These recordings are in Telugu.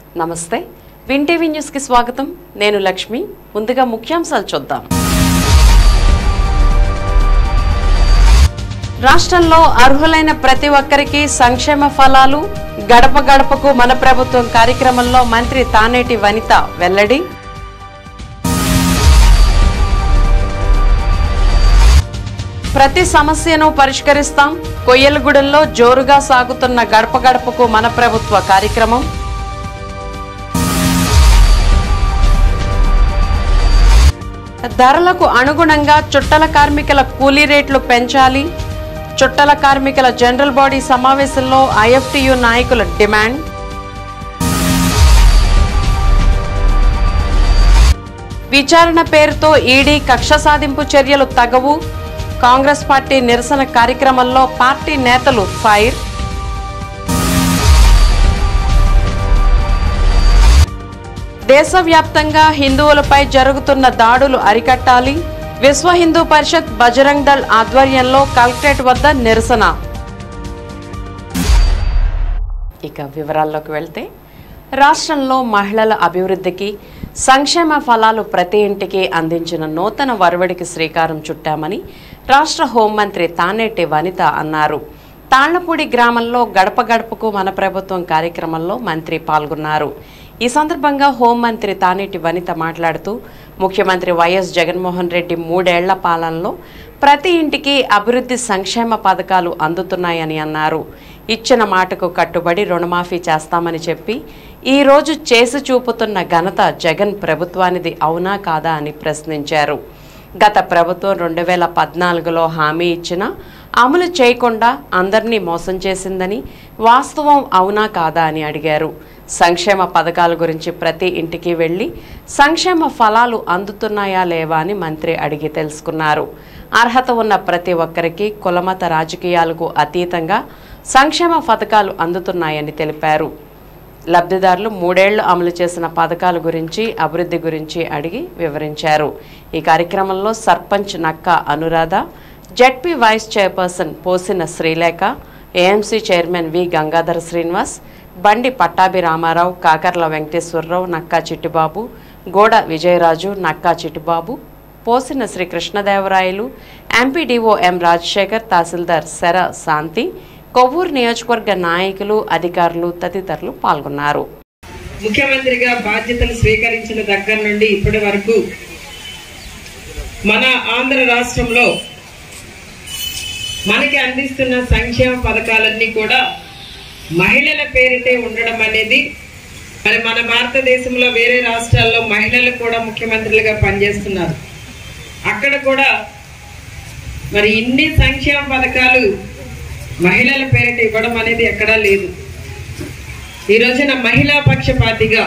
నమస్తే విన్ టీవీ న్యూస్కి స్వాగతం నేను లక్ష్మి ముందుగా ముఖ్యాంశాలు చూద్దాం రాష్ట్రంలో అర్హులైన ప్రతి ఒక్కరికి సంక్షేమ ఫలాలు గడప గడపకు మన ప్రభుత్వం కార్యక్రమంలో మంత్రి తానేటి వనిత వెల్లడి ప్రతి సమస్యను పరిష్కరిస్తాం కొయ్యలగూడెంలో జోరుగా సాగుతున్న గడప గడపకు మన ప్రభుత్వ కార్యక్రమం ధరలకు అనుగుణంగా చుట్టల కార్మికుల కూలీ రేట్లు పెంచాలి చుట్టల కార్మికుల జనరల్ బాడీ సమావేశంలో ఐఎఫ్టియు నాయకుల డిమాండ్ విచారణ పేరుతో ఈడీ కక్ష సాధింపు చర్యలు తగవు కాంగ్రెస్ పార్టీ నిరసన కార్యక్రమంలో పార్టీ నేతలు ఫైర్ దేశవ్యాప్తంగా హిందువులపై జరుగుతున్న దాడులు అరికట్టాలి విశ్వ హిందూ పరిషత్ బజరంగ్ దళ్ ఆధ్వర్యంలో కలెక్టరేట్ వద్ద నిరసన ఇక వివరాల్లోకి వెళ్తే రాష్ట్రంలో మహిళల అభివృద్ధికి సంక్షేమ ఫలాలు ప్రతి ఇంటికి అందించిన నూతన వరవడికి శ్రీకారం చుట్టామని రాష్ట్ర హోంమంత్రి తానేటి వనిత అన్నారు తాళ్లపూడి గ్రామంలో గడప గడపకు మన ప్రభుత్వం కార్యక్రమంలో మంత్రి పాల్గొన్నారు ఈ సందర్భంగా హోంమంత్రి తానేటి వనిత మాట్లాడుతూ ముఖ్యమంత్రి వైఎస్ జగన్మోహన్ రెడ్డి మూడేళ్ల పాలనలో ప్రతి ఇంటికి అభివృద్ధి సంక్షేమ పథకాలు అందుతున్నాయని అన్నారు ఇచ్చిన మాటకు కట్టుబడి రుణమాఫీ చేస్తామని చెప్పి ఈ రోజు చేసి చూపుతున్న ఘనత జగన్ ప్రభుత్వానిది అవునా కాదా అని ప్రశ్నించారు గత ప్రభుత్వం రెండు వేల పద్నాలుగులో హామీ ఇచ్చినా అమలు చేయకుండా అందరినీ మోసం చేసిందని వాస్తవం అవునా కాదా అని అడిగారు సంక్షేమ పథకాల గురించి ప్రతి ఇంటికి వెళ్ళి సంక్షేమ ఫలాలు అందుతున్నాయా లేవా అని మంత్రి అడిగి తెలుసుకున్నారు అర్హత ఉన్న ప్రతి ఒక్కరికి కులమత రాజకీయాలకు అతీతంగా సంక్షేమ పథకాలు అందుతున్నాయని తెలిపారు లబ్ధిదారులు మూడేళ్లు అమలు చేసిన పథకాల గురించి అభివృద్ధి గురించి అడిగి వివరించారు ఈ కార్యక్రమంలో సర్పంచ్ నక్క Anuradha ZP vice chairperson Posina Srilekha AMC chairman V Gangadhara Srinivas Bandi Pattabhi Ramarao Kakarla Venkateswararao Nakka Chittibabu గోడ విజయరాజు నక్కా చిట్టిబాబు పోసిన శ్రీ కృష్ణదేవరాయలు ఎంపీడీఓ ఎం రాజశేఖర్ తహసీల్దార్ శర శాంతి కొవ్వూరు నియోజకవర్గ నాయకులు అధికారులు తదితరులు పాల్గొన్నారు ముఖ్యమంత్రిగా బాధ్యతలు స్వీకరించిన దగ్గర నుండి ఇప్పటి వరకు మన ఆంధ్ర రాష్ట్రంలో మనకి అందిస్తున్న సంక్షేమ పథకాలన్నీ కూడా మహిళల పేరిటే ఉండడం అనేది మరి మన భారతదేశంలో వేరే రాష్ట్రాల్లో మహిళలు కూడా ముఖ్యమంత్రులుగా పనిచేస్తున్నారు అక్కడ కూడా మరి ఇన్ని సంక్షేమ పథకాలు మహిళల పేరిట ఇవ్వడం అనేది ఎక్కడా లేదు ఈ రోజున మహిళా పక్షపాతిగా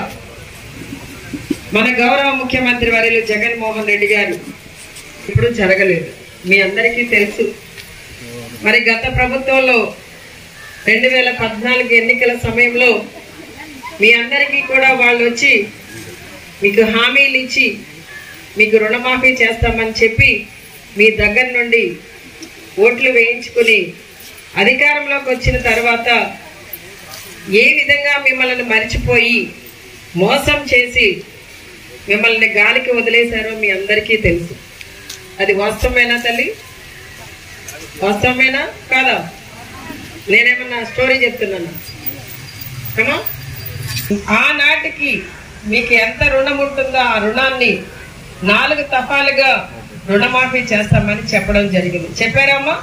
మన గౌరవ ముఖ్యమంత్రి వర్యులు జగన్మోహన్ రెడ్డి గారు ఇప్పుడు జరగలేదు మీ అందరికీ తెలుసు మరి గత ప్రభుత్వంలో రెండు వేల పద్నాలుగు ఎన్నికల సమయంలో మీ అందరికీ కూడా వాళ్ళు వచ్చి మీకు హామీలు ఇచ్చి మీకు రుణమాఫీ చేస్తామని చెప్పి మీ దగ్గర నుండి ఓట్లు వేయించుకుని అధికారంలోకి వచ్చిన తర్వాత ఏ విధంగా మిమ్మల్ని మర్చిపోయి మోసం చేసి మిమ్మల్ని గాలికి వదిలేశారో మీ అందరికీ తెలుసు అది వాస్తవమేనా తల్లి వాస్తవమేనా కాదా నేనేమన్నా స్టోరీ చెప్తున్నాను కమా ఆనాటికి మీకు ఎంత రుణం ఉంటుందో ఆ రుణాన్ని నాలుగు తపాలుగా రుణమాఫీ చేస్తామని చెప్పడం జరిగింది చెప్పారమ్మా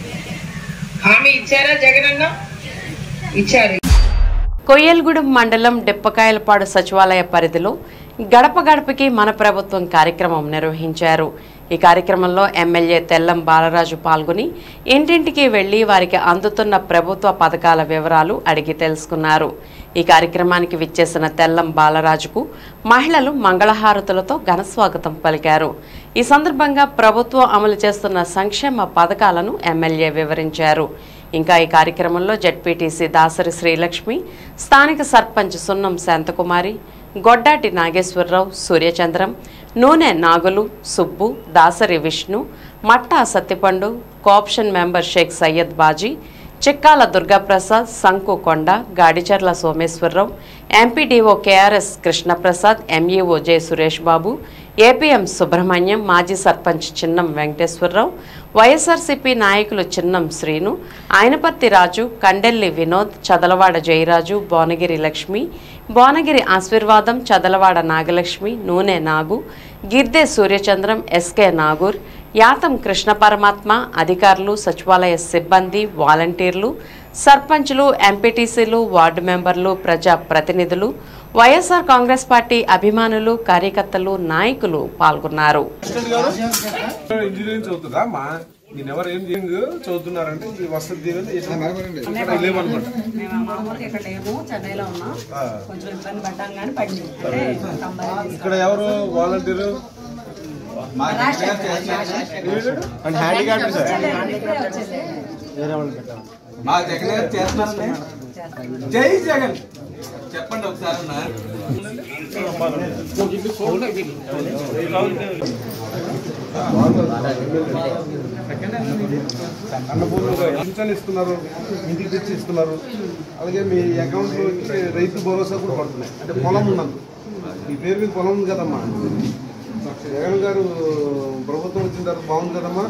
హామీ ఇచ్చారా జగనన్న ఇచ్చారు కొయ్యల్గూడెం మండలం డెప్పకాయలపాడు సచివాలయ పరిధిలో గడప గడపకి మన ప్రభుత్వం కార్యక్రమం నిర్వహించారు ఈ కార్యక్రమంలో ఎమ్మెల్యే తెల్లం బాలరాజు పాల్గొని ఇంటింటికి వెళ్లి వారికి అందుతున్న ప్రభుత్వ పథకాల వివరాలు అడిగి తెలుసుకున్నారు ఈ కార్యక్రమానికి విచ్చేసిన తెల్లం బాలరాజుకు మహిళలు మంగళహారతులతో ఘనస్వాగతం పలికారు ఈ సందర్భంగా ప్రభుత్వం అమలు చేస్తున్న సంక్షేమ పథకాలను ఎమ్మెల్యే వివరించారు ఇంకా ఈ కార్యక్రమంలో జడ్పీటీసీ దాసరి శ్రీలక్ష్మి స్థానిక సర్పంచ్ సున్నం Shanthakumari గొడ్డాటి Nageswararao Suryachandram Nune Nagulu Subbu Dasari Vishnu Matta Sattipandu cooption member Shaik Syed Baji Chikkala Durgaprasad Sanku Konda Gadicharla Someswararao MPDO KRS Krishnaprasad MEO J Suresh Babu APM Subrahmanyam మాజీ సర్పంచ్ చిన్నం వెంకటేశ్వరరావు వైఎస్ఆర్సీపీ నాయకులు చిన్నం శ్రీను ఆయనపర్తి రాజు కండెల్లి వినోద్ చదలవాడ జయరాజు భువనగిరి లక్ష్మి భువనగిరి ఆశీర్వాదం చదలవాడ నాగలక్ష్మి నూనె నాగు గిర్దే సూర్యచంద్రం ఎస్కే నాగూర్ యాతం కృష్ణ పరమాత్మ అధికారులు సచివాలయ సిబ్బంది వాలంటీర్లు సర్పంచ్లు ఎంపీటీసీలు వార్డు మెంబర్లు ప్రజా ప్రతినిధులు వైఎస్ఆర్ కాంగ్రెస్ పార్టీ అభిమానులు కార్యకర్తలు నాయకులు పాల్గొన్నారు ఇంజనీరింగ్ చదువుతుందా మా నేను ఎవరు ఏం ఇంజనీరింగ్ చదువుతున్నారంటే ఇది వసతి దీవెన ఇక్కడ లేవన్నమాట మేము మామూలుగా ఇక్కడ లేము చెన్నైలో ఉన్నాం కొంచెం ఇబ్బంది పడ్డాం కానీ పడింది అంటే కంబాలి ఇక్కడ ఎవరు వాలంటీర్ అండ్ హ్యాండిక్యాప్ సార్ మా జగన్ గారు చేస్తున్నారండి జై జగన్ చెప్పండి ఒకసారి అన్న. అన్నపూర్ణగా పింఛన్ ఇస్తున్నారు ఇంటికి తెచ్చి ఇస్తున్నారు అలాగే మీ అకౌంట్ లో వచ్చి రైతు భరోసా కూడా పడుతున్నాయి అంటే పొలం ఉన్నందుకు ఈ పేరు మీద పొలం ఉంది కదమ్మా జగన్ గారు ప్రభుత్వం వచ్చిన తర్వాత బాగుంది కదమ్మా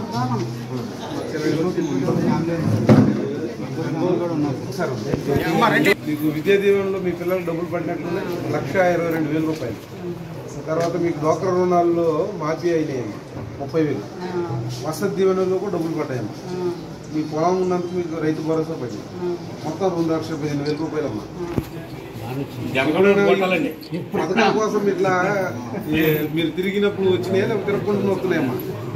సార్, మీకు విద్యా దీవెనలో మీ పిల్లలు డబ్బులు పడినట్లున్నాయి లక్ష ఇరవై రెండు వేల రూపాయలు తర్వాత మీకు డోక్రా రుణాల్లో మాఫీ అయినాయి ముప్పై వేలు వసతి దీవెనలో కూడా డబ్బులు పడ్డాయమ్మా మీ పొలం ఉన్నంత మీకు రైతు భరోసా పడింది మొత్తం రెండు లక్షల పదిహేను వేల రూపాయలమ్మా పథకం కోసం ఇట్లా ఈ మీరు తిరిగినప్పుడు వచ్చినాయా లేకపోతే తిరగకుండా వస్తున్నాయమ్మా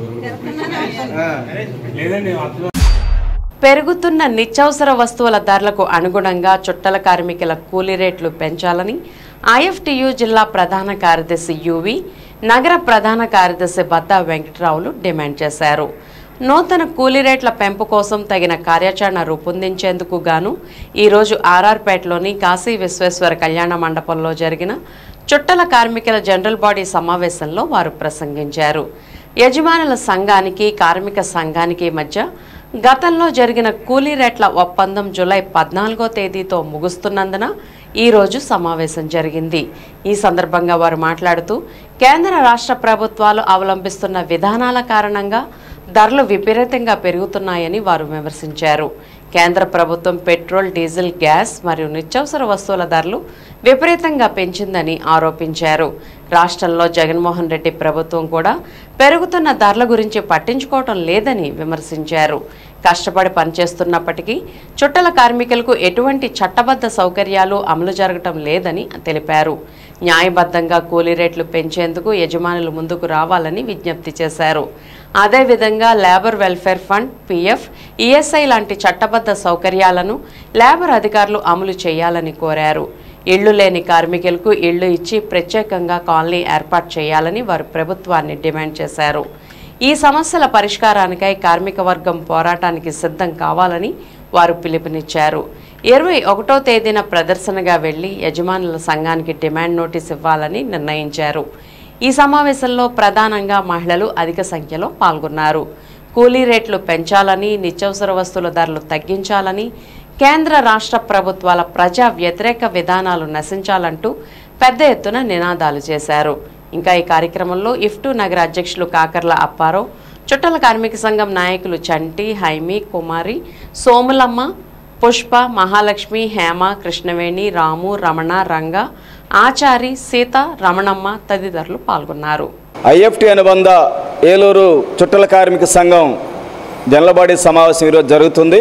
ఆ. పెరుగుతున్న నిత్యావసర వస్తువుల ధరలకు అనుగుణంగా చుట్టల కార్మికుల కూలీ రేట్లు పెంచాలని ఐఎఫ్టియు జిల్లా ప్రధాన కార్యదర్శి యువి నగర ప్రధాన కార్యదర్శి బద్దా వెంకట్రావులు డిమాండ్ చేశారు నూతన కూలీ రేట్ల పెంపు కోసం తగిన కార్యాచరణ రూపొందించేందుకు గాను ఈరోజు ఆర్ఆర్పేటలోని కాశీ విశ్వేశ్వర కళ్యాణ మండపంలో జరిగిన చుట్టల కార్మికుల జనరల్ బాడీ సమావేశంలో వారు ప్రసంగించారు యజమానుల సంఘానికి కార్మిక సంఘానికి మధ్య గతంలో జరిగిన కూలీ రేట్ల ఒప్పందం జూలై పద్నాలుగో తేదీతో ముగుస్తున్నందున ఈ రోజు సమావేశం జరిగింది ఈ సందర్భంగా వారు మాట్లాడుతూ కేంద్ర రాష్ట్ర ప్రభుత్వాలు అవలంబిస్తున్న విధానాల కారణంగా ధరలు విపరీతంగా పెరుగుతున్నాయని వారు విమర్శించారు కేంద్ర ప్రభుత్వం పెట్రోల్ డీజిల్ గ్యాస్ మరియు నిత్యావసర వస్తువుల ధరలు విపరీతంగా పెంచిందని ఆరోపించారు రాష్ట్రంలో జగన్మోహన్ రెడ్డి ప్రభుత్వం కూడా పెరుగుతున్న ధరల గురించి పట్టించుకోవటం లేదని విమర్శించారు కష్టపడి పనిచేస్తున్నప్పటికీ చుట్టల కార్మికులకు ఎటువంటి చట్టబద్ధ సౌకర్యాలు అమలు జరగటం లేదని తెలిపారు న్యాయబద్ధంగా కూలీ రేట్లు పెంచేందుకు యజమానులు ముందుకు రావాలని విజ్ఞప్తి చేశారు అదేవిధంగా labour welfare fund PF ESI లాంటి చట్టబద్ధ సౌకర్యాలను లేబర్ అధికారులు అమలు చేయాలని కోరారు ఇళ్లు లేని కార్మికులకు ఇళ్లు ఇచ్చి ప్రత్యేకంగా కాలనీ ఏర్పాటు చేయాలని వారు ప్రభుత్వాన్ని డిమాండ్ చేశారు ఈ సమస్యల పరిష్కారానికై కార్మిక వర్గం పోరాటానికి సిద్ధం కావాలని వారు పిలుపునిచ్చారు ఇరవై ఒకటో తేదీన ప్రదర్శనగా వెళ్లి యజమానుల సంఘానికి డిమాండ్ నోటీస్ ఇవ్వాలని నిర్ణయించారు ఈ సమావేశంలో ప్రధానంగా మహిళలు అధిక సంఖ్యలో పాల్గొన్నారు కూలీ రేట్లు పెంచాలని నిత్యావసర వస్తువుల ధరలు తగ్గించాలని కేంద్ర రాష్ట్ర ప్రభుత్వాల ప్రజా వ్యతిరేక విధానాలు నశించాలంటూ పెద్ద ఎత్తున నినాదాలు చేశారు ఇంకా ఈ కార్యక్రమంలో ఇఫ్టు నగర అధ్యక్షులు కాకర్ల అప్పారావు చుట్టల కార్మిక సంఘం నాయకులు చంటి హైమి కుమారి సోములమ్మ పుష్ప మహాలక్ష్మి హేమ కృష్ణవేణి రాము రమణ రంగ ఆచారి సీత రమణమ్మ తదితరులు పాల్గొన్నారు ఐఎఫ్టి అనుబంధ ఏలూరు చుట్టల కార్మిక సంఘం జనలబాడీ సమావేశం ఈరోజు జరుగుతుంది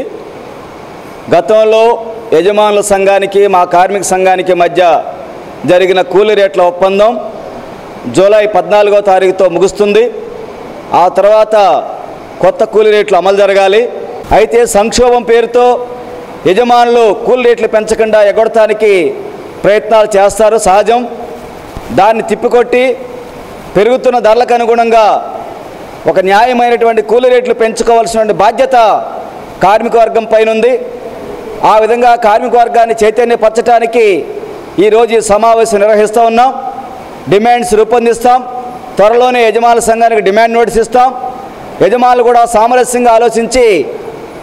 గతంలో యజమానుల సంఘానికి మా కార్మిక సంఘానికి మధ్య జరిగిన కూలీ రేట్ల ఒప్పందం జూలై పద్నాలుగో తారీఖుతో ముగుస్తుంది ఆ తర్వాత కొత్త కూలీ రేట్లు అమలు జరగాలి అయితే సంక్షోభం పేరుతో యజమానులు కూలీ రేట్లు పెంచకుండా ఎగొడటానికి ప్రయత్నాలు చేస్తారు సహజం దాన్ని తిప్పికొట్టి పెరుగుతున్న ధరలకు అనుగుణంగా ఒక న్యాయమైనటువంటి కూలీ రేట్లు పెంచుకోవాల్సిన బాధ్యత కార్మిక వర్గం పైన ఉంది ఆ విధంగా కార్మిక వర్గాన్ని చైతన్యపరచడానికి ఈరోజు ఈ సమావేశం నిర్వహిస్తూ ఉన్నాం డిమాండ్స్ రూపొందిస్తాం త్వరలోనే యజమానుల సంఘానికి డిమాండ్ నోటీస్ ఇస్తాం యజమానులు కూడా సామరస్యంగా ఆలోచించి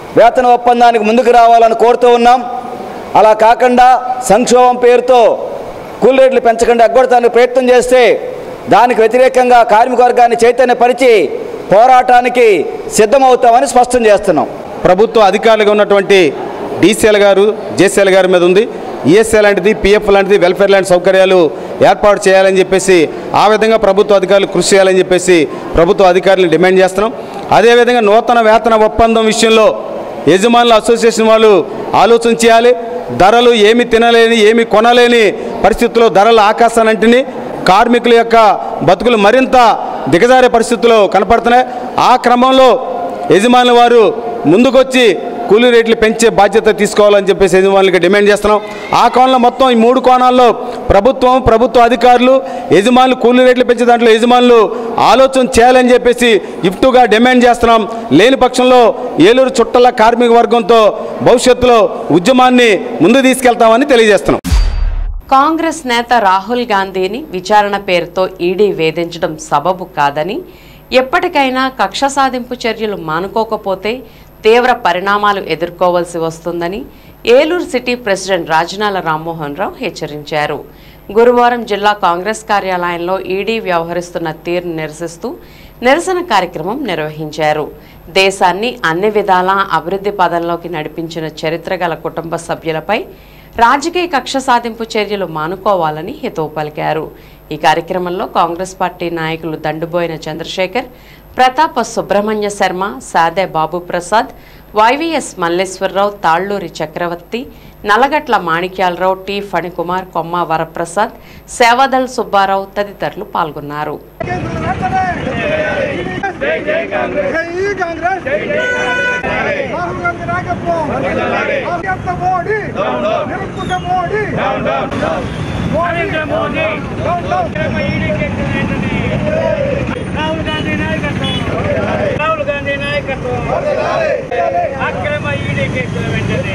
వేతన ఒప్పందానికి ముందుకు రావాలని కోరుతూ ఉన్నాం అలా కాకుండా సంక్షోభం పేరుతో కూలి రేట్లు పెంచకుండా ఎగ్గొడటానికి ప్రయత్నం చేస్తే దానికి వ్యతిరేకంగా కార్మిక వర్గాన్ని చైతన్యపరిచి పోరాటానికి సిద్ధమవుతామని స్పష్టం చేస్తున్నాం ప్రభుత్వ అధికారులుగా ఉన్నటువంటి డీసీఎల్ గారు జేసీఎల్ గారి మీద ఉంది ఈఎస్ఏ లాంటిది పిఎఫ్ లాంటిది వెల్ఫేర్ లాంటి సౌకర్యాలు ఏర్పాటు చేయాలని చెప్పేసి ఆ విధంగా ప్రభుత్వ అధికారులు కృషి చేయాలని చెప్పేసి ప్రభుత్వ అధికారులను డిమాండ్ చేస్తున్నాం అదేవిధంగా నూతన వేతన ఒప్పందం విషయంలో యజమానుల అసోసియేషన్ వాళ్ళు ఆలోచన చేయాలి ధరలు ఏమి తినలేని ఏమి కొనలేని పరిస్థితుల్లో ధరల ఆకాశానంటిని కార్మికుల యొక్క బతుకులు మరింత దిగజారే పరిస్థితుల్లో కనపడుతున్నాయి ఆ క్రమంలో యజమానుల వారు ముందుకొచ్చి కూలీ రేట్లు పెంచే బాధ్యత తీసుకోవాలని చెప్పేసి యజమానులకి డిమాండ్ చేస్తున్నాం ఆ కోణంలో మొత్తం ఈ మూడు కోణాల్లో ప్రభుత్వం ప్రభుత్వ అధికారులు యజమానులు కూలీ రేట్లు పెంచే దాంట్లో యజమానులు ఆలోచన చేయాలని చెప్పేసి ఇఫ్టుగా డిమాండ్ చేస్తున్నాం లేని పక్షంలో ఏలూరు చుట్టల కార్మిక వర్గంతో భవిష్యత్తులో ఉద్యమాన్ని ముందు తీసుకెళ్తామని తెలియజేస్తున్నాం కాంగ్రెస్ నేత రాహుల్ గాంధీని విచారణ పేరుతో ఈడీ వేధించడం సబబు కాదని ఎప్పటికైనా కక్ష సాధింపు చర్యలు మానుకోకపోతే తీవ్ర పరిణామాలు ఎదుర్కోవాల్సి వస్తుందని ఏలూరు సిటీ ప్రెసిడెంట్ రాజనాల రామ్మోహన్ రావు హెచ్చరించారు గురువారం జిల్లా కాంగ్రెస్ కార్యాలయంలో ఈడీ వ్యవహరిస్తున్న తీరును నిరసిస్తూ నిరసన కార్యక్రమం నిర్వహించారు దేశాన్ని అన్ని విధాలా అభివృద్ధి పదంలోకి నడిపించిన చరిత్ర గల కుటుంబ సభ్యులపై రాజకీయ కక్ష సాధింపు చర్యలు మానుకోవాలని హితవు పలికారు ఈ కార్యక్రమంలో కాంగ్రెస్ పార్టీ నాయకులు దండుబోయిన చంద్రశేఖర్ ప్రతాప సుబ్రహ్మణ్య శర్మ సాదే బాబు ప్రసాద్ వైవీఎస్ మల్లేశ్వరరావు తాళ్లూరి చక్రవర్తి నల్లగట్ల మాణిక్యాలరావు టి ఫణికుమార్ కొమ్మ వరప్రసాద్ సేవాదల్ సుబ్బారావు తదితరులు పాల్గొన్నారు రాహుల్ గాంధీ నాయకత్వం రాహుల్ గాంధీ నాయకత్వం అక్రమ ఈడీ కేసుల వెంటనే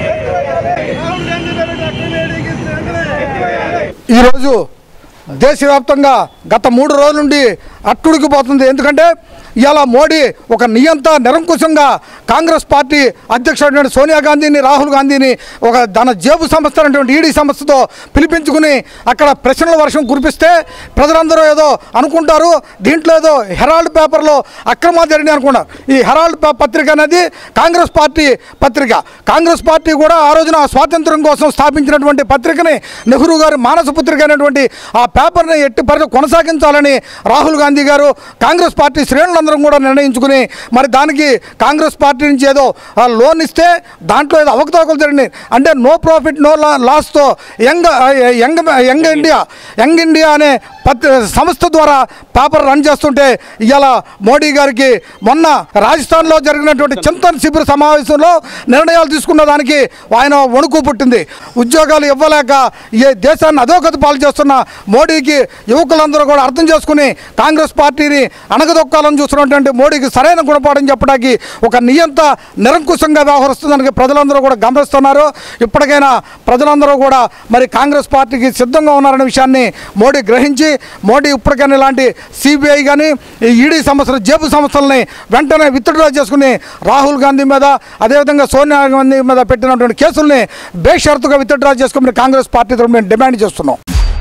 ఈరోజు దేశవ్యాప్తంగా గత మూడు రోజుల నుండి అట్టుడికిపోతుంది ఎందుకంటే ఇవాళ మోడీ ఒక నియంత నిరంకుశంగా కాంగ్రెస్ పార్టీ అధ్యక్షుడైన సోనియా గాంధీని రాహుల్ గాంధీని ఒక తన జేబు సంస్థ అనేటువంటి ఈడీ సంస్థతో పిలిపించుకుని అక్కడ ప్రశ్నల వర్షం కురిపిస్తే ప్రజలందరూ ఏదో అనుకుంటారు దీంట్లో ఏదో హెరాల్డ్ పేపర్లో అక్రమాలు జరిగినాయి అనుకున్నారు ఈ హెరాల్డ్ ప- పత్రిక అనేది కాంగ్రెస్ పార్టీ పత్రిక కాంగ్రెస్ పార్టీ కూడా ఆ రోజున స్వాతంత్రం కోసం స్థాపించినటువంటి పత్రికని నెహ్రూ గారి మానస పుత్రిక అనేటువంటి ఆ పేపర్ని ఎట్టి పరిస్థితి కొనసాగించాలని రాహుల్ గాంధీ గారు కాంగ్రెస్ పార్టీ శ్రేణులందరం కూడా నిర్ణయించుకుని మరి దానికి కాంగ్రెస్ పార్టీ నుంచి ఏదో ఆ, లోన్ ఇస్తే దాంట్లో ఏదో అవకతవకలు జరిగినాయి అంటే నో ప్రాఫిట్ నో లా లాస్తో యంగ్ ఆ, young young India young India అనే పత్రి సంస్థ ద్వారా పేపర్ రన్ చేస్తుంటే ఇవాళ మోడీ గారికి మొన్న రాజస్థాన్లో జరిగినటువంటి చింతన్ శిబిర సమావేశంలో నిర్ణయాలు తీసుకున్న దానికి ఆయన వణుకు పుట్టింది ఉద్యోగాలు ఇవ్వలేక ఈ దేశాన్ని అధోగతి పాలు చేస్తున్న మోడీకి యువకులందరూ కూడా అర్థం చేసుకుని కాంగ్రెస్ పార్టీని అణగదొక్కాలని చూస్తున్నటువంటి మోడీకి సరైన గుణపాఠం చెప్పడానికి ఒక నియంత నిరంకుశంగా వ్యవహరిస్తుందని ప్రజలందరూ కూడా గమనిస్తున్నారు ఇప్పటికైనా ప్రజలందరూ కూడా మరి కాంగ్రెస్ పార్టీకి సిద్ధంగా ఉన్నారనే విషయాన్ని మోడీ గ్రహించి మోడీ ఇప్పటికైనా ఇలాంటి సిబిఐ కానీ ఈ ఈడీ సంస్థలు జేబు సంస్థలని వెంటనే విత్డ్రా చేసుకుని రాహుల్ గాంధీ మీద అదేవిధంగా సోనియా గాంధీ మీద పెట్టినటువంటి కేసుల్ని బేషరతుగా విత్డ్రా చేసుకుని కాంగ్రెస్ పార్టీ తరఫున మేము డిమాండ్ చేస్తున్నాం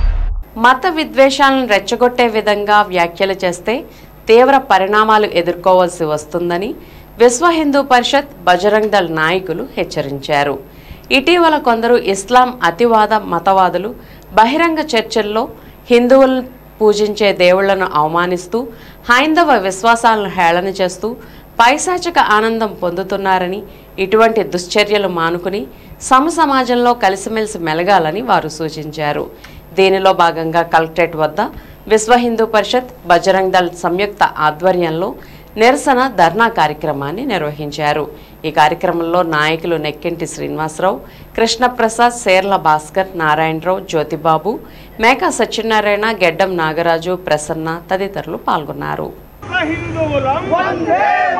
మత విద్వేషాలను రెచ్చగొట్టే విధంగా వ్యాఖ్యలు చేస్తే తీవ్ర పరిణామాలు ఎదుర్కోవాల్సి వస్తుందని విశ్వ హిందూ పరిషత్ బజరంగ్ దళ్ నాయకులు హెచ్చరించారు ఇటీవల కొందరు ఇస్లాం అతివాద మతవాదులు బహిరంగ చర్చల్లో హిందువులను పూజించే దేవుళ్లను అవమానిస్తూ హైందవ విశ్వాసాలను హేళన చేస్తూ పైశాచిక ఆనందం పొందుతున్నారని ఇటువంటి దుశ్చర్యలు మానుకుని సమ సమాజంలో కలిసిమెలిసి మెలగాలని వారు సూచించారు దీనిలో భాగంగా కలెక్టరేట్ వద్ద విశ్వ హిందూ పరిషత్ బజరంగ్ దళ్ సంయుక్త ఆధ్వర్యంలో నిరసన ధర్నా కార్యక్రమాన్ని నిర్వహించారు ఈ కార్యక్రమంలో నాయకులు నెక్కింటి శ్రీనివాసరావు కృష్ణప్రసాద్ సేర్ల భాస్కర్ నారాయణరావు జ్యోతిబాబు మేకా సత్యనారాయణ గెడ్డం నాగరాజు ప్రసన్న తదితరులు పాల్గొన్నారు హిందువులం వంద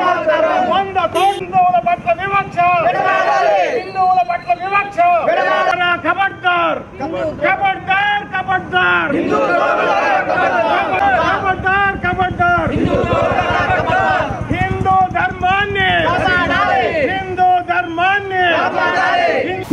కోట్ల హిందువుల పట్ల వివక్ష హిందువుల పట్ల వివక్ష ఖబర్దార్ ఖబర్దార్ ఖబర్దార్ ఖబర్దార్ ఖబర్దార్ హిందూ ధర్మాన్ని హిందూ ధర్మ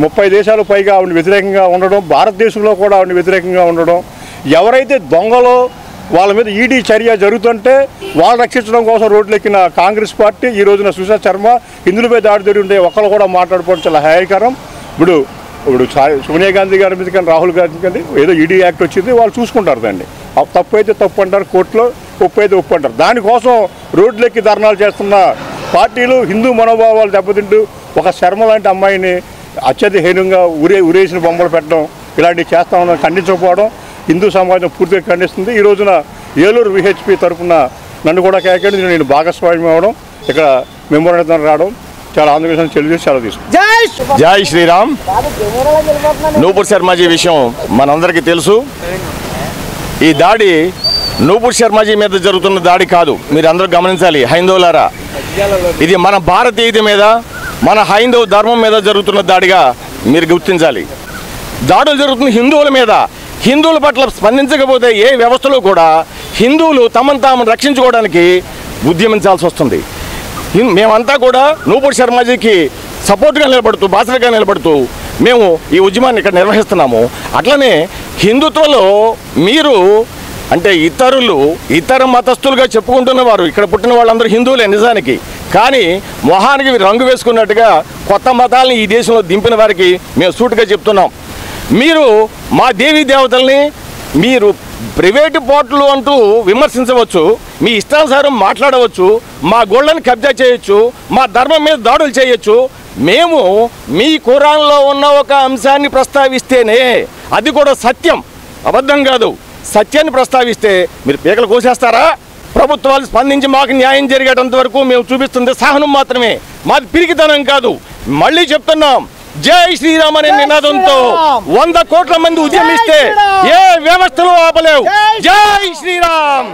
ముప్పై దేశాలు పైగా ఆవిడ వ్యతిరేకంగా ఉండడం భారతదేశంలో కూడా ఆవిడ వ్యతిరేకంగా ఉండడం ఎవరైతే దొంగలో వాళ్ళ మీద ఈడీ చర్య జరుగుతుంటే వాళ్ళు రక్షించడం కోసం రోడ్లెక్కిన కాంగ్రెస్ పార్టీ ఈ రోజున సుశాంత్ శర్మ హిందువులపై దాడి జరిగి ఒకరు కూడా మాట్లాడుకోవడం చాలా హాయకరం ఇప్పుడు ఇప్పుడు సా- సోనియా గాంధీ గారి మీద కానీ రాహుల్ గాంధీ కానీ ఏదో ఈడీ యాక్ట్ వచ్చింది వాళ్ళు చూసుకుంటారు దాన్ని ఆ తప్పు అయితే తప్పు అంటారు కోర్టులో ఒప్పు అయితే ఒప్పు అంటారు దానికోసం రోడ్లెక్కి ధర్నాలు చేస్తున్న పార్టీలు హిందూ మనోభావాలు దెబ్బతింటూ ఒక శర్మ లాంటి అమ్మాయిని అత్యధిక హీనంగా ఉరే ఉరేసిన బొమ్మలు పెట్టడం ఇలాంటివి చేస్తామని ఖండించకపోవడం హిందూ సమాజం పూర్తిగా ఖండిస్తుంది ఈ రోజున ఏలూరు విహెచ్పి తరఫున నన్ను కూడా కేకండి నేను భాగస్వామ్యం అవ్వడం ఇక్కడ మెమోరాండం రావడం చాలా ఆంధ్రప్రదేశ్ తెలియజేసి చాలా తీసుకుంటాం జై శ్రీరామ్ నూపూర్ శర్మాజీ విషయం మనందరికీ తెలుసు ఈ దాడి నూపూర్ శర్మాజీ మీద జరుగుతున్న దాడి కాదు మీరు అందరూ గమనించాలి హైందవులారా ఇది మన భారతీయత మీద మన హైందవ ధర్మం మీద జరుగుతున్న దాడిగా మీరు గుర్తించాలి దాడులు జరుగుతున్న హిందువుల మీద హిందువుల పట్ల స్పందించకపోతే ఏ వ్యవస్థలో కూడా హిందువులు తమను తాము రక్షించుకోవడానికి ఉద్యమించాల్సి వస్తుంది హిం- మేమంతా కూడా నూపూర్ శర్మాజీకి సపోర్ట్గా నిలబడుతూ బాసటగా నిలబడుతూ మేము ఈ ఉద్యమాన్ని ఇక్కడ నిర్వహిస్తున్నాము అట్లనే హిందుత్వలో మీరు అంటే ఇతరులు ఇతర మతస్థులుగా చెప్పుకుంటున్న వారు ఇక్కడ పుట్టిన వాళ్ళందరూ హిందువులే నిజానికి కానీ మొహానికి రంగు వేసుకున్నట్టుగా కొత్త మతాలని ఈ దేశంలో దింపిన వారికి మేము సూటుగా చెప్తున్నాం మీరు మా దేవీ దేవతల్ని మీరు ప్రైవేటు పోర్టులు అంటూ విమర్శించవచ్చు మీ ఇష్టానుసారం మాట్లాడవచ్చు మా గోళ్ళని కబ్జా చేయొచ్చు మా ధర్మం మీద దాడులు చేయొచ్చు మేము మీ ఖురాన్లో ఉన్న ఒక అంశాన్ని ప్రస్తావిస్తేనే అది కూడా సత్యం అబద్ధం కాదు సత్యాన్ని ప్రస్తావిస్తే మీరు పీకలు కోసేస్తారా ప్రభుత్వాలు స్పందించి మాకు న్యాయం జరిగేటంత వరకు మేము చూపిస్తుంది సహనం మాత్రమే మాది పిరికితనం కాదు మళ్ళీ చెప్తున్నాం జై శ్రీరామ్ అనే నినాదంతో వంద కోట్ల మంది ఉద్యమిస్తే ఏ వ్యవస్థలు ఆపలేవు జై శ్రీరామ్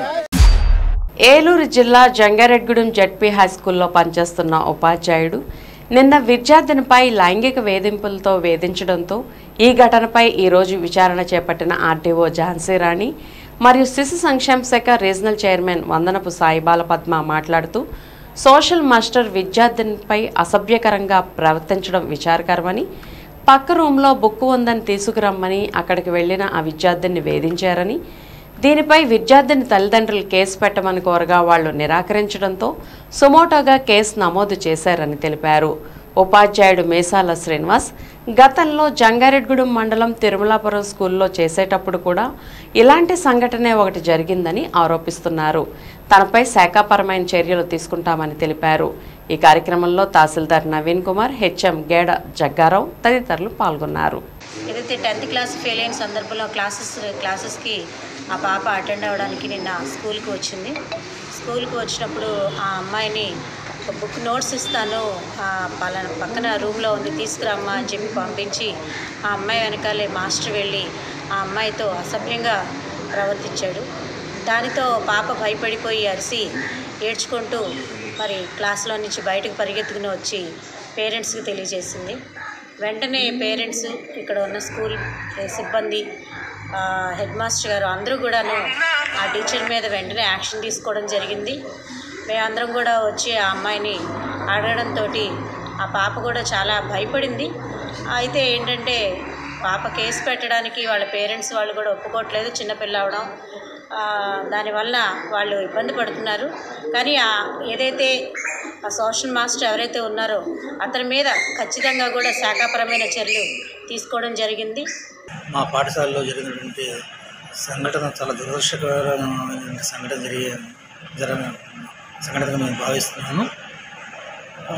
ఏలూరు జిల్లా జంగారెడ్గూడెం జడ్పీ హై స్కూల్లో పనిచేస్తున్న ఉపాధ్యాయుడు నిన్న విద్యార్థినిపై లైంగిక వేధింపులతో వేధించడంతో ఈ ఘటనపై ఈరోజు విచారణ చేపట్టిన ఆర్డీఓ ఝాన్సీ రాణి మరియు శిశు సంక్షేమ శాఖ రీజనల్ చైర్మన్ వందనపు సాయిబాల పద్మ మాట్లాడుతూ సోషల్ మాస్టర్ విద్యార్థినిపై అసభ్యకరంగా ప్రవర్తించడం విచారకరమని పక్క రూమ్లో బుక్కు ఉందని తీసుకురమ్మని అక్కడికి వెళ్లిన ఆ విద్యార్థిని వేధించారని దీనిపై విద్యార్థిని తల్లిదండ్రులు కేసు పెట్టమని కోరగా వాళ్లు నిరాకరించడంతో సుమోటోగా కేసు నమోదు చేశారని తెలిపారు ఉపాధ్యాయుడు మేసాల శ్రీనివాస్ గతంలో జంగారెడ్గూడెం మండలం తిరుమలాపురం స్కూల్లో చేసేటప్పుడు కూడా ఇలాంటి సంఘటనే ఒకటి జరిగిందని ఆరోపిస్తున్నారు తనపై శాఖాపరమైన చర్యలు తీసుకుంటామని తెలిపారు ఈ కార్యక్రమంలో తహసీల్దార్ నవీన్ కుమార్ హెచ్ఎం గేడ జగ్గారావు తదితరులు పాల్గొన్నారు ఏదైతే టెన్త్ క్లాస్ ఫెయిల్ అయిన సందర్భంలో క్లాసెస్ క్లాసెస్కి ఆ పాప అటెండ్ అవ్వడానికి నిన్న స్కూల్కి వచ్చింది స్కూల్కి వచ్చినప్పుడు ఆ అమ్మాయిని ఒక బుక్ నోట్స్ ఇస్తాను ఆ పలానా పక్కన రూమ్లో ఉంది తీసుకురమ్మా అని చెప్పి పంపించి ఆ అమ్మాయి వెనకాలే మాస్టర్ వెళ్ళి ఆ అమ్మాయితో అసభ్యంగా ప్రవర్తించాడు దానితో పాప భయపడిపోయి అరిసి ఏడ్చుకుంటూ మరి క్లాస్లో నుంచి బయటకు పరిగెత్తుకుని వచ్చి పేరెంట్స్కి తెలియజేసింది వెంటనే పేరెంట్స్ ఇక్కడ ఉన్న స్కూల్ సిబ్బంది ఆ, హెడ్ మాస్టర్ గారు అందరూ కూడాను ఆ టీచర్ మీద వెంటనే యాక్షన్ తీసుకోవడం జరిగింది మేమందరం కూడా వచ్చి ఆ అమ్మాయిని అడగడంతో ఆ పాప కూడా చాలా భయపడింది అయితే ఏంటంటే పాప కేసు పెట్టడానికి వాళ్ళ పేరెంట్స్ వాళ్ళు కూడా ఒప్పుకోవట్లేదు చిన్నపిల్ల అవడం ఆ, దానివల్ల వాళ్ళు ఇబ్బంది పడుతున్నారు కానీ ఆ ఏదైతే ఆ సోషల్ మాస్టర్ ఎవరైతే ఉన్నారో అతని మీద ఖచ్చితంగా కూడా శాఖాపరమైన చర్యలు తీసుకోవడం జరిగింది మా పాఠశాలలో జరిగినటువంటి సంఘటన చాలా దురదృష్టకరమైన సంఘటన జరిగే జరగ సంఘటనగా నేను భావిస్తున్నాను ఆ,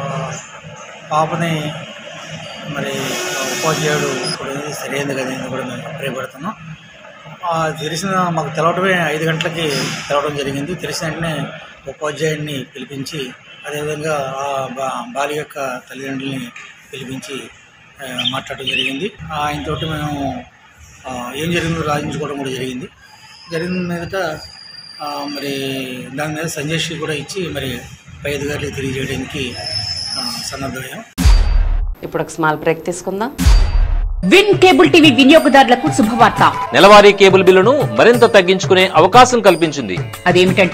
పాపని మరి ఆ ఉపాధ్యాయుడు ఇప్పుడు ఇది సరైనది కదా అని కూడా మేము అభిప్రాయపడుతున్నాం ఆ, తెలిసిన మాకు తెలవటమే ఐదు గంటలకి తెలవడం జరిగింది తెలిసిన వెంటనే ఉపాధ్యాయుడిని పిలిపించి అదేవిధంగా ఆ బా బాలి యొక్క తల్లిదండ్రుల్ని పిలిపించి ఆ, మాట్లాడడం జరిగింది ఆయనతోటి మేము ఆ, ఏం జరిగిందో రాయించుకోవడం కూడా జరిగింది జరిగిన మీదట ఆ, మరి దాని మీద సంజయ్ కూడా ఇచ్చి మరి పై అధికారులకు తెలియజేయడానికి ఆ, సన్నద్ధమయ్యాం ఇప్పుడు ఒక స్మాల్ బ్రేక్ తీసుకుందాం విన్ కేబుల్ టీవీ వినియోగదారులకు శుభవార్త నెలవారీ కేబుల్ బిల్లును మరింత తగ్గించుకునే అవకాశం కల్పించింది అదేమిటంటే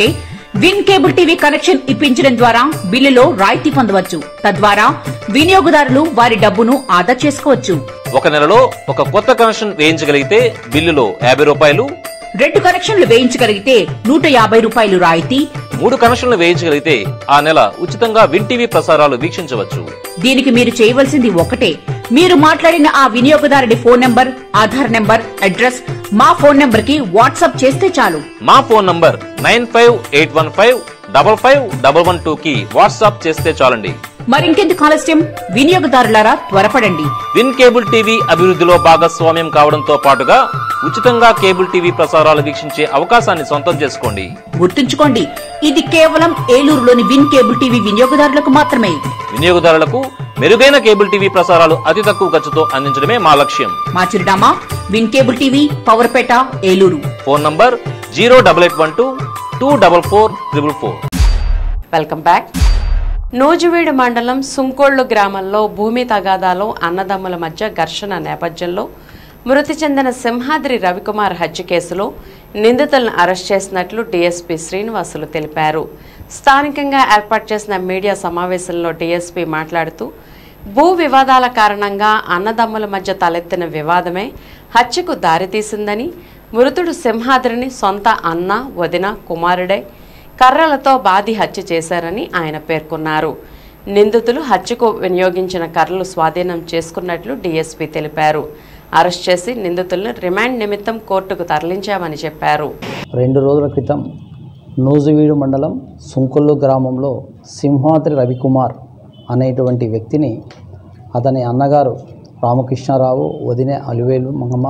విన్ కేబుల్ టీవీ కనెక్షన్ ఇప్పించడం ద్వారా బిల్లులో రాయితీ పొందవచ్చు తద్వారా వినియోగదారులు వారి డబ్బును ఆదా చేసుకోవచ్చు ఒక నెలలో ఒక కొత్త కనెక్షన్ వేయించగలిగితే బిల్లులో యాభై రూపాయలు రెండు కనెక్షన్లు వేయించగలిగితే నూట యాభై రూపాయలు రాయితీ మూడు కనెక్షన్లు వేయించగలిగితే ఆ నెల ఉచితంగా విన్ టీవీ ప్రసారాలు వీక్షించవచ్చు దీనికి మీరు చేయవలసింది ఒకటే మీరు మాట్లాడిన ఆ వినియోగదారుడి phone number Aadhaar number address మా ఫోన్ నంబర్ కి వాట్సాప్ చేస్తే చాలు మా phone number nine five eight one five double five double one two కి వాట్సాప్ చేస్తే చాలండి మరింకెందుకు ఆలస్యం వినియోగదారులారా త్వరపడండి విన్ కేబుల్ టీవీ అభివృద్ధిలో భాగస్వామ్యం కావడంతో పాటుగా ఉచితంగా కేబుల్ టీవీ ప్రసారాలు వీక్షించే అవకాశాన్ని సొంతం చేసుకోండి గుర్తుంచుకోండి ఇది కేవలం ఏలూరులోని విన్ కేబుల్ టీవీ వినియోగదారులకు మాత్రమే వినియోగదారులకు మెరుగైన కేబుల్ టీవీ ప్రసారాలు అతి తక్కువ ఖర్చుతో అందించడమే మా లక్ష్యం మా చిరునామా Win cable TV Powerpet Eluru phone number zero double eight one two two double four triple four welcome back Nuzvid మండలం సుంకోళ్లు గ్రామంలో భూమి తగాదాలో అన్నదమ్ముల మధ్య ఘర్షణ నేపథ్యంలో మృతి చెందిన సింహాద్రి రవికుమార్ హత్య కేసులో నిందితులను అరెస్ట్ చేసినట్లు డీఎస్పీ శ్రీనివాసులు తెలిపారు స్థానికంగా ఏర్పాటు చేసిన మీడియా సమావేశంలో డీఎస్పీ మాట్లాడుతూ భూ వివాదాల కారణంగా అన్నదమ్ముల మధ్య తలెత్తిన వివాదమే హత్యకు దారితీసిందని మృతుడు సింహాద్రిని సొంత అన్న వదిన కుమారుడే కర్రలతో బాది హత్య చేశారని ఆయన పేర్కొన్నారు నిందితులు హత్యకు వినియోగించిన కర్రలు స్వాధీనం చేసుకున్నట్లు డీఎస్పీ తెలిపారు అరెస్ట్ చేసి నిందితులను రిమాండ్ నిమిత్తం కోర్టుకు తరలించామని చెప్పారు రెండు రోజుల క్రితం నూజువీడు మండలం సుంకొల్లు గ్రామంలో సింహాద్రి రవికుమార్ అనేటువంటి వ్యక్తిని అతని అన్నగారు రామకృష్ణారావు వదినే అలివేలు మంగమ్మ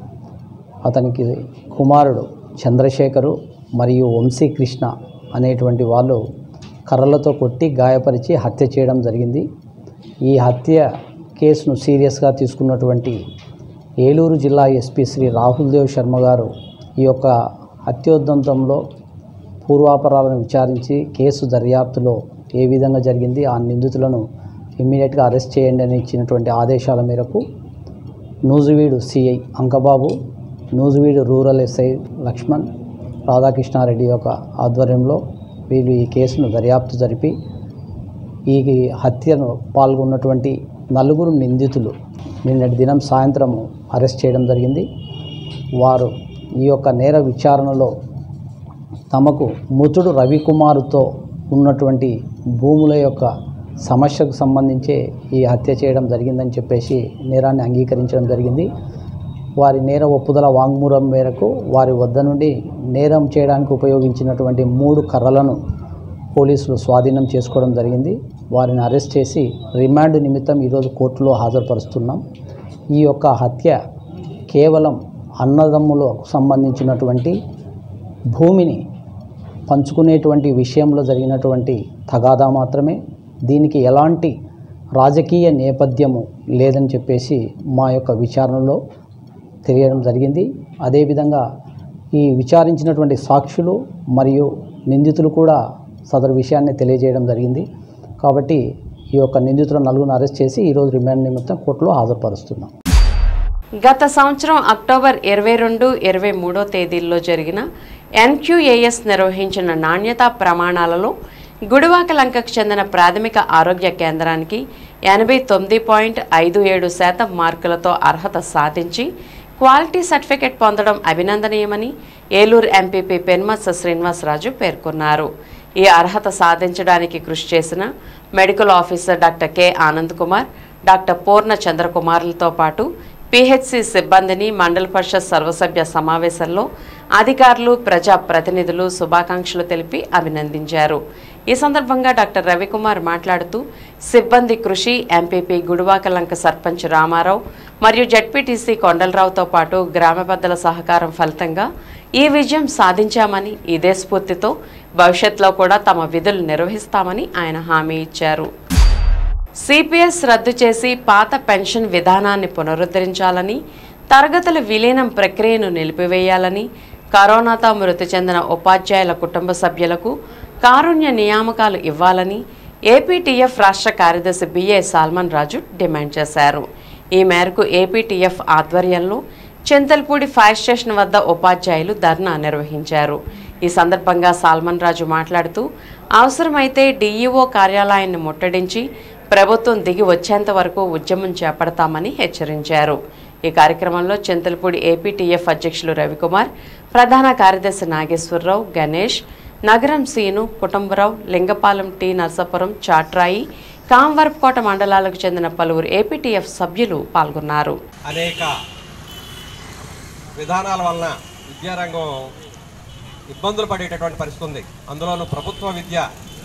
అతనికి కుమారుడు చంద్రశేఖరు మరియు వంశీకృష్ణ అనేటువంటి వాళ్ళు కర్రలతో కొట్టి గాయపరిచి హత్య చేయడం జరిగింది ఈ హత్య కేసును సీరియస్గా తీసుకున్నటువంటి ఏలూరు జిల్లా ఎస్పీ శ్రీ రాహుల్ దేవ్ శర్మ గారు ఈ యొక్క హత్యోదంతంలో పూర్వాపరాలను విచారించి కేసు దర్యాప్తులో ఏ విధంగా జరిగింది ఆ నిందితులను ఇమ్మీడియట్గా అరెస్ట్ చేయండి అని ఇచ్చినటువంటి ఆదేశాల మేరకు Nuzvid CI Ankababu Nuzvid rural SI Laxman Radhakrishnareddy యొక్క ఆధ్వర్యంలో వీళ్ళు ఈ కేసును దర్యాప్తు జరిపి ఈ హత్యను పాల్గొన్నటువంటి నలుగురు నిందితులు నిన్నటి దినం సాయంత్రము అరెస్ట్ చేయడం జరిగింది వారు ఈ యొక్క నేర విచారణలో తమకు మృతుడు రవికుమారుతో ఉన్నటువంటి భూముల యొక్క సమస్యకు సంబంధించే ఈ హత్య చేయడం జరిగిందని చెప్పేసి నేరాన్ని అంగీకరించడం జరిగింది వారి నేర ఒప్పుదల వాంగ్మూలం మేరకు వారి వద్ద నుండి నేరం చేయడానికి ఉపయోగించినటువంటి మూడు కర్రలను పోలీసులు స్వాధీనం చేసుకోవడం జరిగింది వారిని అరెస్ట్ చేసి రిమాండ్ నిమిత్తం ఈరోజు కోర్టులో హాజరుపరుస్తున్నాం ఈ యొక్క హత్య కేవలం అన్నదమ్ములకు సంబంధించినటువంటి భూమిని పంచుకునేటువంటి విషయంలో జరిగినటువంటి తగాదా మాత్రమే దీనికి ఎలాంటి రాజకీయ నేపథ్యము లేదని చెప్పేసి మా యొక్క విచారణలో తెలియడం జరిగింది అదేవిధంగా ఈ విచారించినటువంటి సాక్షులు మరియు నిందితులు కూడా సదరు విషయాన్ని తెలియజేయడం జరిగింది కాబట్టి ఈ యొక్క నిందితుల నలుగురిని అరెస్ట్ చేసి ఈరోజు రిమాండ్ నిమిత్తం కోర్టులో హాజరుపరుస్తున్నాం గత సంవత్సరం అక్టోబర్ ఇరవై రెండు ఇరవై మూడో తేదీల్లో జరిగిన ఎన్క్యూఏఎస్ నిర్వహించిన నాణ్యతా ప్రమాణాలలో గుడివాక లంకకు చెందిన ప్రాథమిక ఆరోగ్య కేంద్రానికి ఎనభై తొమ్మిది పాయింట్ ఐదు ఏడు శాతం మార్కులతో అర్హత సాధించి క్వాలిటీ సర్టిఫికెట్ పొందడం అభినందనీయమని ఏలూరు ఎంపీపీ పెన్మత్స శ్రీనివాసరాజు పేర్కొన్నారు ఈ అర్హత సాధించడానికి కృషి చేసిన medical officer doctor K Anand Kumar doctor Purna చంద్రకుమార్లతో పాటు పిహెచ్సి సిబ్బందిని మండల పరిషత్ సర్వసభ్య సమావేశంలో అధికారులు ప్రజా ప్రతినిధులు శుభాకాంక్షలు తెలిపి అభినందించారు ఈ సందర్భంగా డాక్టర్ రవికుమార్ మాట్లాడుతూ సిబ్బంది కృషి ఎంపీపీ గుడివాకలంక సర్పంచ్ రామారావు మరియు జడ్పీటీసీ కొండలరావుతో పాటు గ్రామ పెద్దల సహకారం ఫలితంగా ఈ విజయం సాధించామని ఇదే స్ఫూర్తితో భవిష్యత్తులో కూడా తమ విధులు నిర్వహిస్తామని ఆయన హామీ ఇచ్చారు సిపిఎస్ రద్దు చేసి పాత పెన్షన్ విధానాన్ని పునరుద్ధరించాలని తరగతుల విలీనం ప్రక్రియను నిలిపివేయాలని కరోనాతో మృతి చెందిన ఉపాధ్యాయుల కుటుంబ సభ్యులకు కారుణ్య నియామకాలు ఇవ్వాలని ఏపీటీఎఫ్ రాష్ట్ర కార్యదర్శి బిఏ సాల్మన్ రాజు డిమాండ్ చేశారు ఈ మేరకు ఏపీటీఎఫ్ ఆధ్వర్యంలో చింతల్పూడి ఫైర్ స్టేషన్ వద్ద ఉపాధ్యాయులు ధర్నా నిర్వహించారు ఈ సందర్భంగా సాల్మన్ రాజు మాట్లాడుతూ అవసరమైతే డీఈఓ కార్యాలయాన్ని ముట్టడించి ప్రభుత్వం దిగి వచ్చేంత వరకు ఉద్యమం చేపడతామని హెచ్చరించారు ఈ కార్యక్రమంలో చింతలపూడి ఏపీటీఎఫ్ అధ్యక్షులు రవికుమార్ ప్రధాన కార్యదర్శి నాగేశ్వరరావు గణేష్ నగరం సీను కుటుంబరావు లింగపాలెం టి నర్సాపురం చాట్రాయి కాంవరపుకోట మండలాలకు చెందిన పలువురు ఏపీటీఎఫ్ సభ్యులు పాల్గొన్నారు అనేక విధానాల వలన విద్యారంగం ఇబ్బందులు పడేటటువంటి పరిస్థితి ఉంది అందులోనూ ప్రభుత్వ విద్య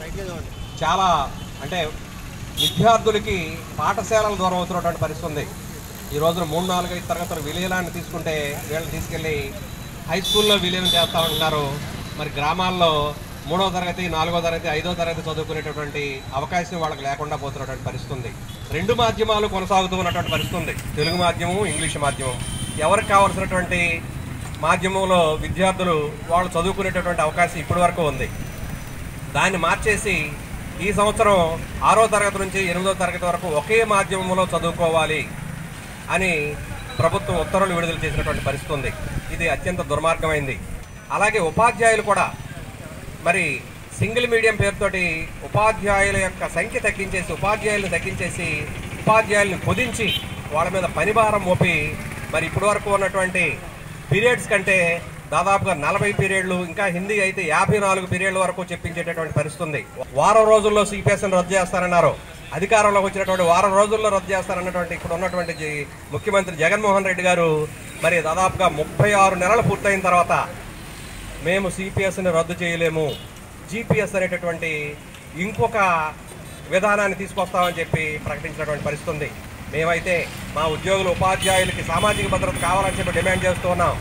చాలా అంటే విద్యార్థులకి పాఠశాలల దూరం అవుతున్నటువంటి పరిస్థితి ఉంది ఈ రోజున మూడు నాలుగు ఐదు తరగతుల విలీనాన్ని తీసుకుంటే వీళ్ళని తీసుకెళ్ళి హై స్కూల్లో విలీనం చేస్తా ఉంటున్నారు మరి గ్రామాల్లో మూడో తరగతి నాలుగో తరగతి ఐదో తరగతి చదువుకునేటటువంటి అవకాశం వాళ్ళకి లేకుండా పోతున్నటువంటి పరిస్థితి ఉంది రెండు మాధ్యమాలు కొనసాగుతూ ఉన్నటువంటి పరిస్థితి ఉంది తెలుగు మాధ్యమం ఇంగ్లీష్ మాధ్యమం ఎవరికి కావాల్సినటువంటి మాధ్యమంలో విద్యార్థులు వాళ్ళు చదువుకునేటటువంటి అవకాశం ఇప్పటి వరకు ఉంది దాన్ని మార్చేసి ఈ సంవత్సరం ఆరో తరగతి నుంచి ఎనిమిదో తరగతి వరకు ఒకే మాధ్యమంలో చదువుకోవాలి అని ప్రభుత్వం ఉత్తర్వులు విడుదల చేసినటువంటి పరిస్థితి ఉంది ఇది అత్యంత దుర్మార్గమైంది అలాగే ఉపాధ్యాయులు కూడా మరి సింగిల్ మీడియం పేరుతోటి ఉపాధ్యాయుల యొక్క సంఖ్య తగ్గించేసి ఉపాధ్యాయులను తగ్గించేసి ఉపాధ్యాయులను కుదించి వాళ్ళ మీద పనిభారం మోపి మరి ఇప్పటి వరకు ఉన్నటువంటి పీరియడ్స్ కంటే దాదాపుగా నలభై పీరియడ్లు ఇంకా హిందీ అయితే యాభై నాలుగు పీరియడ్ల వరకు చెప్పించేటటువంటి పరిస్థితి ఉంది వారం రోజుల్లో సిపిఎస్ని రద్దు చేస్తారన్నారు అధికారంలోకి వచ్చినటువంటి వారం రోజుల్లో రద్దు చేస్తారన్నటువంటి ఇప్పుడు ఉన్నటువంటి జి- ముఖ్యమంత్రి జగన్మోహన్ రెడ్డి గారు మరి దాదాపుగా ముప్పై ఆరు నెలలు పూర్తయిన తర్వాత మేము సిపిఎస్ని రద్దు చేయలేము జీపీఎస్ అనేటటువంటి ఇంకొక విధానాన్ని తీసుకొస్తామని చెప్పి ప్రకటించినటువంటి పరిస్థితి ఉంది మేమైతే మా ఉద్యోగులు ఉపాధ్యాయులకి సామాజిక భద్రత కావాలని చెప్పి డిమాండ్ చేస్తూ ఉన్నాం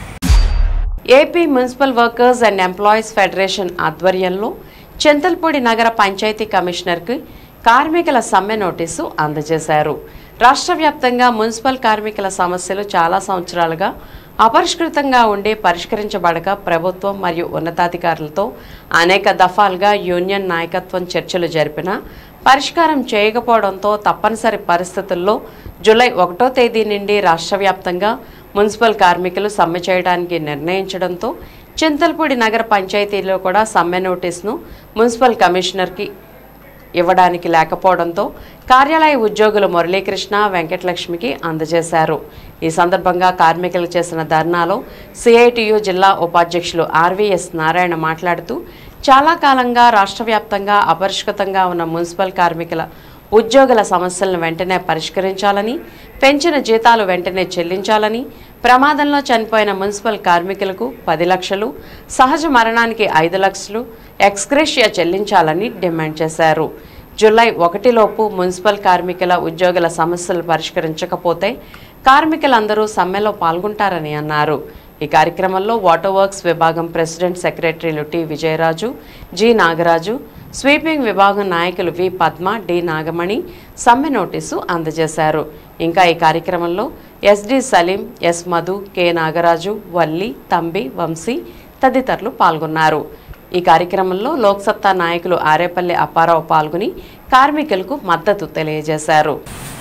AP municipal workers and employees federation ఆధ్వర్యంలో చింతల్పూడి నగర పంచాయతీ కమిషనర్కి కార్మికుల సమ్మె నోటీసు అందజేశారు రాష్ట్ర వ్యాప్తంగా మున్సిపల్ కార్మికుల సమస్యలు చాలా సంవత్సరాలుగా అపరిష్కృతంగా ఉండి పరిష్కరించబడక ప్రభుత్వం మరియు ఉన్నతాధికారులతో అనేక దఫాలుగా యూనియన్ నాయకత్వం చర్చలు జరిపినా పరిష్కారం చేయకపోవడంతో తప్పనిసరి పరిస్థితుల్లో జూలై ఒకటో తేదీ నుండి రాష్ట్ర వ్యాప్తంగా మున్సిపల్ కార్మికులు సమ్మె చేయడానికి నిర్ణయించడంతో చింతల్పూడి నగర పంచాయతీలో కూడా సమ్మె నోటీసును మున్సిపల్ కమిషనర్కి ఇవ్వడానికి లేకపోవడంతో కార్యాలయ ఉద్యోగులు మురళీకృష్ణ వెంకటలక్ష్మికి అందజేశారు ఈ సందర్భంగా కార్మికులు చేసిన ధర్నాలో సిఐటియు జిల్లా ఉపాధ్యక్షులు ఆర్వీఎస్ నారాయణ మాట్లాడుతూ చాలా కాలంగా రాష్ట్ర వ్యాప్తంగా అపరిష్కృతంగా ఉన్న మున్సిపల్ కార్మికుల ఉద్యోగుల సమస్యలను వెంటనే పరిష్కరించాలని పెంచిన జీతాలు వెంటనే చెల్లించాలని ప్రమాదంలో చనిపోయిన మున్సిపల్ కార్మికులకు పది లక్షలు సహజ మరణానికి ఐదు లక్షలు ఎక్స్గ్రేషియా చెల్లించాలని డిమాండ్ చేశారు జూలై ఒకటిలోపు మున్సిపల్ కార్మికుల ఉద్యోగుల సమస్యలు పరిష్కరించకపోతే కార్మికులందరూ సమ్మెలో పాల్గొంటారని అన్నారు ఈ కార్యక్రమంలో వాటర్ వర్క్స్ విభాగం ప్రెసిడెంట్ సెక్రటరీలు T Vijayaraju G Nagaraju sweeping విభాగం నాయకులు వి పద్మ డి నాగమణి సమ్మె నోటీసు అందజేశారు ఇంకా ఈ కార్యక్రమంలో SD Saleem S Madhu K Nagaraju Valli Thambi Vamsi తదితరులు పాల్గొన్నారు ఈ కార్యక్రమంలో లోక్సత్తా నాయకులు ఆరేపల్లి అప్పారావు పాల్గొని కార్మికులకు మద్దతు తెలియజేశారు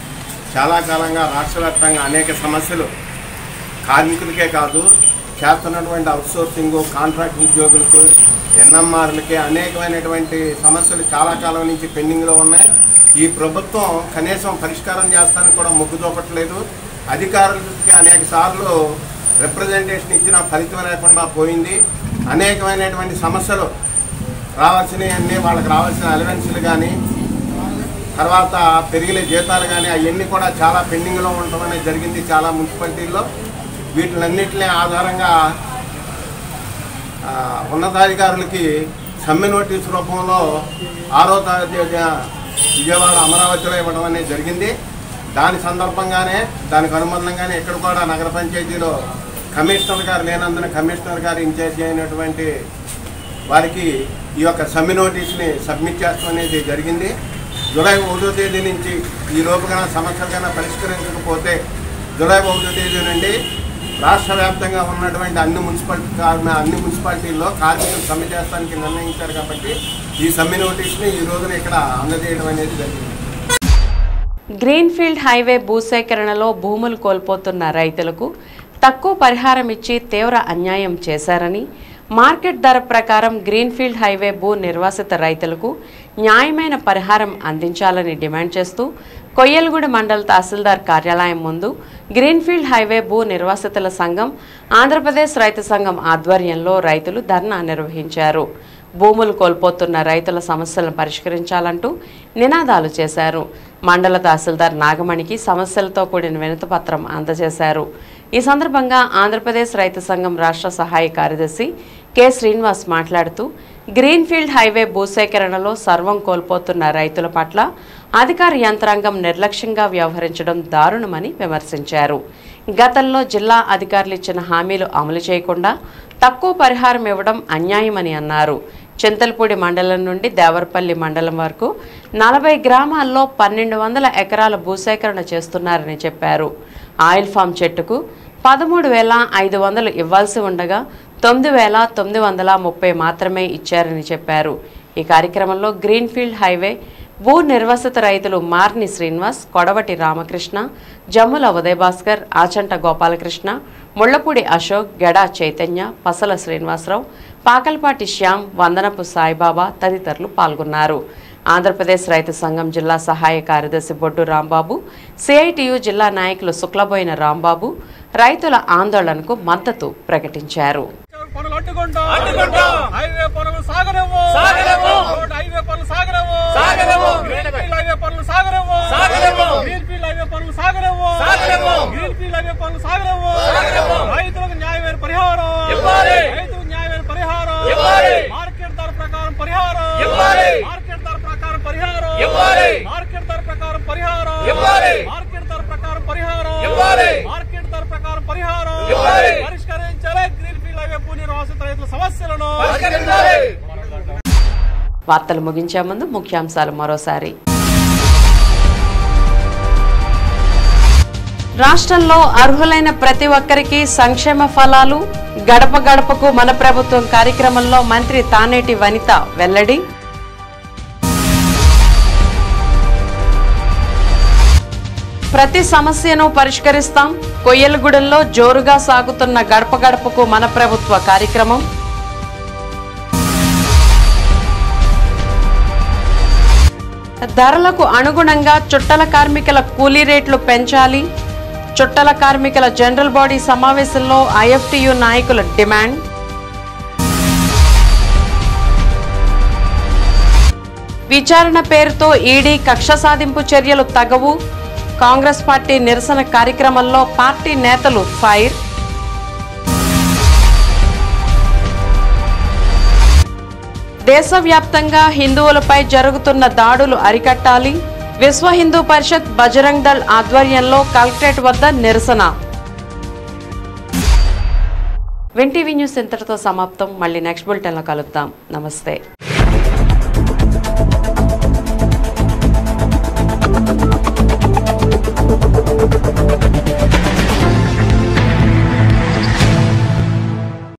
చాలా కాలంగా రాష్ట్ర వ్యాప్తంగా అనేక సమస్యలు కార్మికులకే కాదు చేస్తున్నటువంటి అవుట్సోర్సింగ్ కాంట్రాక్ట్ ఉద్యోగులకు ఎన్ఎంఆర్లకి అనేకమైనటువంటి సమస్యలు చాలా కాలం నుంచి పెండింగ్లో ఉన్నాయి ఈ ప్రభుత్వం కనీసం పరిష్కారం చేస్తానికి కూడా మొగ్గు చూపట్లేదు అధికారులకి అనేక సార్లు రిప్రజెంటేషన్ ఇచ్చిన ఫలితం లేకుండా పోయింది అనేకమైనటువంటి సమస్యలు రావాల్సినవి అన్నీ వాళ్ళకి రావాల్సిన అలవెన్స్లు కానీ తర్వాత పెరిగిన జీతాలు కానీ అవన్నీ కూడా చాలా పెండింగ్లో ఉండటం అనేది జరిగింది చాలా మున్సిపాలిటీల్లో వీటిలన్నింటినీ ఆధారంగా ఆ, ఉన్నతాధికారులకి సమ్మె నోటీస్ రూపంలో ఆరో తారీఖు విజయవాడ అమరావతిలో ఇవ్వడం అనేది జరిగింది దాని సందర్భంగానే దానికి అనుబంధంగానే ఇక్కడ కూడా నగర పంచాయతీలో కమిషనర్ గారు లేనందున కమిషనర్ గారు ఇన్ఛార్జి అయినటువంటి వారికి ఈ యొక్క సమ్మె నోటీస్ని సబ్మిట్ చేస్తాం అనేది జరిగింది జూలై ఒకటో తేదీ నుంచి ఈ లోపుగా సమస్యలు కన్నా పరిష్కరించకపోతే జూలై ఒకటో తేదీ నుండి రాష్ట్ర వ్యాప్తంగా ఉన్నటువంటి అన్ని మున్సిపాలిటీ కార్మి- అన్ని మున్సిపాలిటీల్లో కార్మికులు సమ్మె చేస్తానికి నిర్ణయించారు కాబట్టి ఈ సమ్మె నోటీస్ని ఈ రోజున ఇక్కడ అందజేయడం అనేది జరిగింది గ్రీన్ఫీల్డ్ హైవే భూసేకరణలో భూములు కోల్పోతున్న రైతులకు తక్కువ పరిహారం ఇచ్చి తీవ్ర అన్యాయం చేశారని మార్కెట్ ధర ప్రకారం గ్రీన్ఫీల్డ్ హైవే భూ నిర్వాసిత రైతులకు న్యాయమైన పరిహారం అందించాలని డిమాండ్ చేస్తూ కొయ్యలగూడ మండల తహసీల్దార్ కార్యాలయం ముందు గ్రీన్ఫీల్డ్ హైవే భూ నిర్వాసితుల సంఘం ఆంధ్రప్రదేశ్ రైతు సంఘం ఆధ్వర్యంలో రైతులు ధర్నా నిర్వహించారు భూములు కోల్పోతున్న రైతుల సమస్యలను పరిష్కరించాలంటూ నినాదాలు చేశారు మండల తహసీల్దార్ నాగమణికి సమస్యలతో కూడిన వినతిపత్రం అందజేశారు ఈ సందర్భంగా ఆంధ్రప్రదేశ్ రైతు సంఘం రాష్ట్ర సహాయ కార్యదర్శి కె శ్రీనివాస్ మాట్లాడుతూ గ్రీన్ఫీల్డ్ హైవే భూసేకరణలో సర్వం కోల్పోతున్న రైతుల పట్ల అధికార యంత్రాంగం నిర్లక్ష్యంగా వ్యవహరించడం దారుణమని విమర్శించారు గతంలో జిల్లా అధికారులు ఇచ్చిన హామీలు అమలు చేయకుండా తక్కువ పరిహారం ఇవ్వడం అన్యాయమని అన్నారు చింతలపూడి మండలం నుండి దేవరపల్లి మండలం వరకు నలభై గ్రామాల్లో పన్నెండు వందల ఎకరాల భూసేకరణ చేస్తున్నారని చెప్పారు ఆయిల్ ఫామ్ చెట్టుకు పదమూడు వేల ఐదు వందలు ఇవ్వాల్సి ఉండగా తొమ్మిది వేల తొమ్మిది వందల ముప్పై మాత్రమే ఇచ్చారని చెప్పారు ఈ కార్యక్రమంలో గ్రీన్ఫీల్డ్ హైవే భూ నిర్వసిత రైతులు మార్ని శ్రీనివాస్ కొడవటి రామకృష్ణ జమ్ముల ఉదయభాస్కర్ ఆచంట గోపాలకృష్ణ ముళ్లపూడి అశోక్ గెడా చైతన్య పసల శ్రీనివాసరావు పాకల్పాటి శ్యామ్ వందనపు సాయిబాబా తదితరులు పాల్గొన్నారు ఆంధ్రప్రదేశ్ రైతు సంఘం జిల్లా సహాయ కార్యదర్శి బొడ్డు రాంబాబు సిఐటియు జిల్లా నాయకులు శుక్లబోయిన రాంబాబు రైతుల ఆందోళనకు మద్దతు ప్రకటించారు పనులు అడ్డుకుంటాం అడ్డుకుంటాం హైవే పనులు సాగలేవు సాగలేవు హైవే పనులు సాగలేవు సాగలేవు గ్రీన్ ఫీల్డ్ హైవే పనులు సాగలేవు సాగలేవు గ్రీన్ ఫీల్డ్ హైవే పనులు సాగలేవు సాగలేవు గ్రీన్ ఫీల్డ్ హైవే పనులు సాగలేవు సాగలేవు రైతులకు న్యాయమైన పరిహారం ఇవ్వాలి రైతులకు న్యాయమైన పరిహారం ఇవ్వాలి మార్కెట్ ధర ప్రకారం పరిహారం ఇవ్వాలి మార్కెట్ ధర ప్రకారం పరిహారం ఇవ్వాలి మార్కెట్ ధర ప్రకారం పరిహారం ఇవ్వాలి మార్కెట్ ధర ప్రకారం పరిహారం ఇవ్వాలి మార్కెట్ ధర ప్రకారం పరిహారం ఇవ్వాలి పరిష్కరించాలి గ్రీన్ ఫీల్డ్ హైవే భూ నిర్వాసిత రైతుల సమస్యలను పరిష్కరించాలి వార్తలు ముగించే ముందు ముఖ్యాంశాలు మరోసారి రాష్ట్రంలో అర్హులైన ప్రతి ఒక్కరికి సంక్షేమ ఫలాలు గడప గడపకు మన ప్రభుత్వం కార్యక్రమంలో మంత్రి తానేటి వనిత వెల్లడి ప్రతి సమస్యను పరిష్కరిస్తాం కొయ్యలగూడెంలో జోరుగా సాగుతున్న గడప గడపకు మన ప్రభుత్వ కార్యక్రమం ధరలకు అనుగుణంగా చుట్టల కార్మికుల కూలీ రేట్లు పెంచాలి చుట్టల కార్మికుల జనరల్ బాడీ సమావేశంలో ఐఎఫ్టియు నాయకుల డిమాండ్ విచారణ పేరుతో ఈడీ కక్ష సాధింపు చర్యలు తగవు కాంగ్రెస్ పార్టీ నిరసన కార్యక్రమంలో పార్టీ నేతలు ఫైర్ దేశవ్యాప్తంగా హిందువులపై జరుగుతున్న దాడులు అరికట్టాలి విశ్వ హిందూ పరిషత్ బజరంగ్ దళ్ ఆధ్వర్యంలో కలెక్టరేట్ వద్ద నిరసన విన్ టీవీ న్యూస్ ఇంతటితో సమాప్తం మళ్ళీ నెక్స్ట్ బులెటిన్లో కలుద్దాం నమస్తే